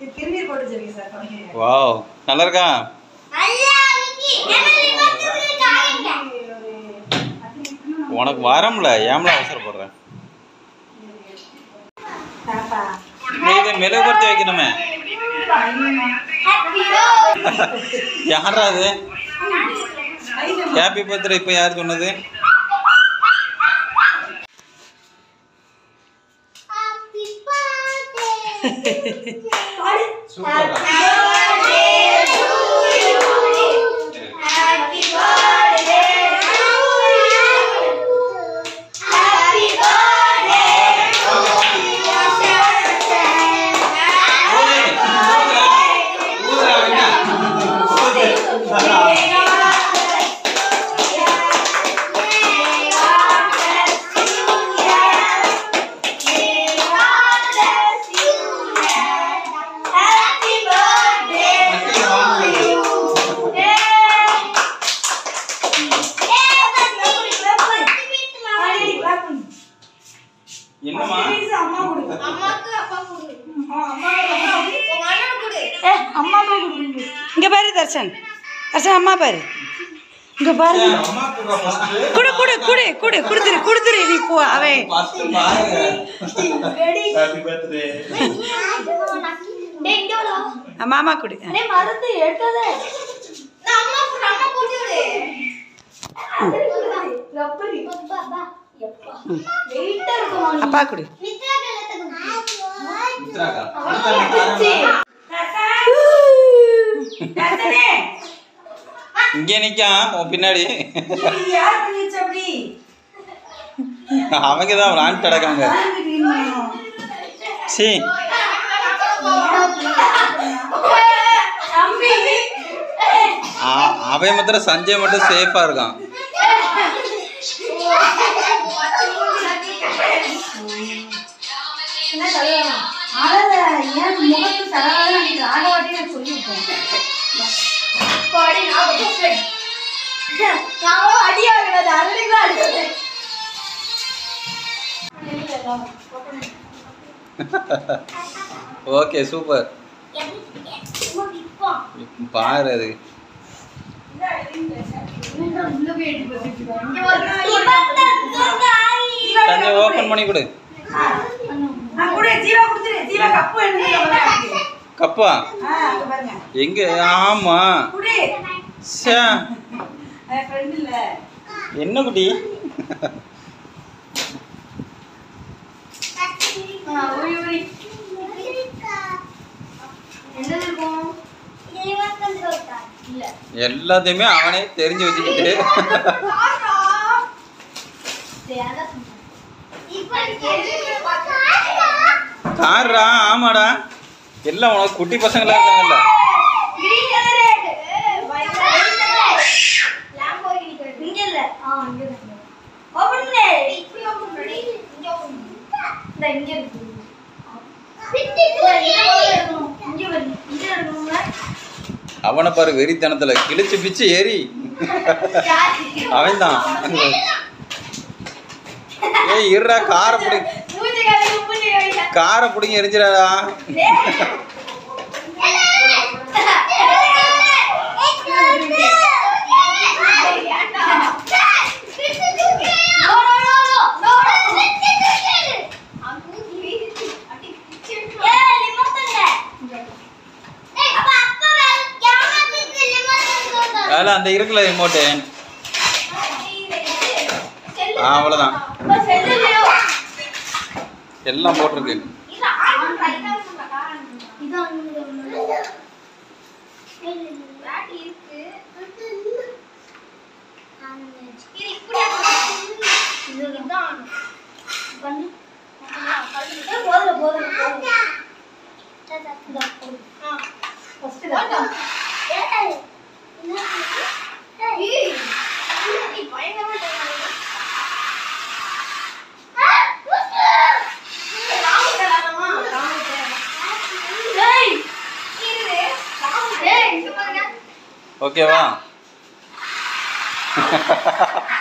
இது திருநீர் போட்டு வச்சிருக்கேன் சார் குழந்தைங்க. வாவ் நல்லா இருக்கா உனக்கு வரம்ல ஏம்ல அவசரப்படுற தாத்தா. நீ இதை மெழுகுபடுத்தி வைக்கணுமே யாரா அது ஹாப்பி பர்த்டே இப்போ யார் சொன்னது என்னம்மா இங்க பாரு தர்ஷன் தர்ஷன் அம்மா பாரு இங்க பாரு அம்மா கூட first. குடு குடு குடு குடு குடுத்துரு குடுத்துரு நீ போ அவன் First பாருங்க. Happy birthday. மாமா குடு மருந்து எடுத்ததே வெயிட்டா இருக்கும் அப்பா குடு மித்ராக்கா. இங்கே நிக்கான் உன் பின்னாடி அவங்க தான் விளாண்டு கிடக்காங்க சி அவன் மாத்திரம் சஞ்சய் மட்டும் சேஃபா இருக்கான் ஏன் முகத்து தரவாத அன்னைக்கு ஆகவாட்டி நான் சொல்லிவிட்டேன் அடி ஆகிறது அருளைக்கு அடிச்சது ஓகே சூப்பர் பாரு அது சஞ்சய் ஓப்பன் பண்ணி கொடு குடு ஜீவா குடுத்துரு ஜீவா கப்பு எடுத்து கப்பா அங்க பாருங்க எங்க ஆமா குடு சே ஃப்ரெண்ட் இல்ல என்ன குட்டி என்னது இருக்கும் இல்ல எல்லாத்தையுமே அவனே தெரிஞ்சு வச்சுக்கிட்டு கார்ரா ஆமாடா எல்லாம் உனக்கு குட்டி பசங்களா இருக்காங்கல்ல அவனை பாரு வெறித்தனத்துல கிழிச்சு பிச்சு ஏறி அவன்தான் ஏய் இருடா காரை பிடி காரை பிடிங்க எரிஞ்சிடாடா அதில் அந்த இருக்குல்ல ரிமோட்டு ஆ அவ்வளோதான் எல்லாம் போட்டிருக்கு ஓகேவா